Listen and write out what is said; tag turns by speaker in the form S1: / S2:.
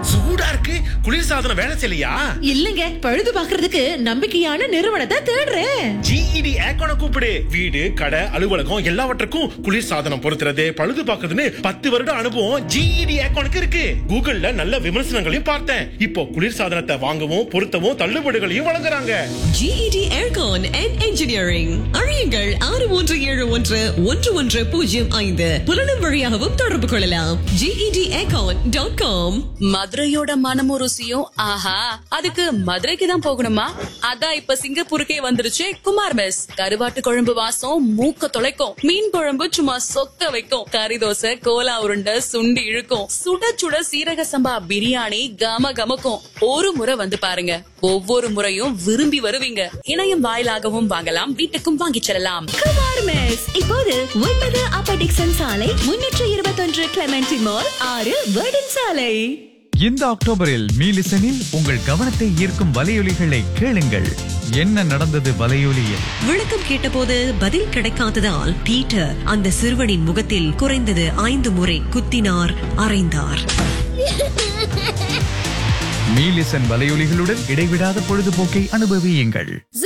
S1: சூடா இருக்கு குளிர்சாதனம் வேலை செய்யலையா
S2: இல்லங்க பழுது பாக்குறதுக்கு நம்பிக்கையான நிறுவனத்தை தேடுறேன்
S1: ஜிஇடி ஏக்கோன கூப்பிடு வீடு கடை அலுவலகம் எல்லாவற்றுக்கும் குளிர்சாதனம் பொருத்துறது பழுது பார்க்கறதுன்னு பத்து வருட அனுபவம் ஜிஇடி ஏக்கோனுக்கு இருக்கு கூகுள்ல நல்ல விமர்சனங்களையும் பார்த்தேன் இப்போ குளிர்சாதனத்தை வாங்கவும் பொருத்தவும் தள்ளுபடிகளையும் வழங்குறாங்க
S3: GED Aircon and Engineering அறியுங்கள் ஆறு மூன்று ஏழு ஒன்று ஒன்று ஒன்று பூஜ்ஜியம் ஐந்து புலனும் வழியாகவும் தொடர்பு கொள்ளலாம் GED Aircon டாட் காம்
S4: மதுரையோட மனமும் ருசியும் ஆஹா அதுக்கு மதுரைக்கு தான் போகணுமா அதான் இப்ப சிங்கப்பூருக்கே வந்துருச்சு குமார் மெஸ் கருவாட்டு குழம்பு வாசம் மூக்க தொலைக்கும் மீன் குழம்பு சும்மா சொக்க வைக்கும் கறி தோசை கோலா உருண்டை சுண்டி இழுக்கும் சுட சுட சீரக சம்பா பிரியாணி கம கமக்கும் ஒரு முறை வந்து பாருங்க ஒவ்வொரு முறையும் விரும்பி வருவீங்க இணையம் வாயிலாகவும் வாங்கலாம் வீட்டுக்கும் வாங்கிச் செல்லலாம்
S5: குமார் மெஸ் இப்போது ஒன்பது அப்ப டிக்சன் சாலை முன்னூற்று இருபத்தொன்று கிளமெண்டி மால் ஆறு வேர்டன் சாலை
S6: இந்த அக்டோபரில் மீலிசனில் உங்கள் கவனத்தை ஈர்க்கும் வலையொலிகளை கேளுங்கள் என்ன நடந்தது வலையொலியில்
S3: விளக்கம் கேட்டபோது பதில் கிடைக்காததால் பீட்டர் அந்த சிறுவனின் முகத்தில் குறைந்தது ஐந்து முறை குத்தினார் அறைந்தார்
S6: மீலிசன் வலையொலிகளுடன் இடைவிடாத பொழுதுபோக்கை அனுபவியுங்கள்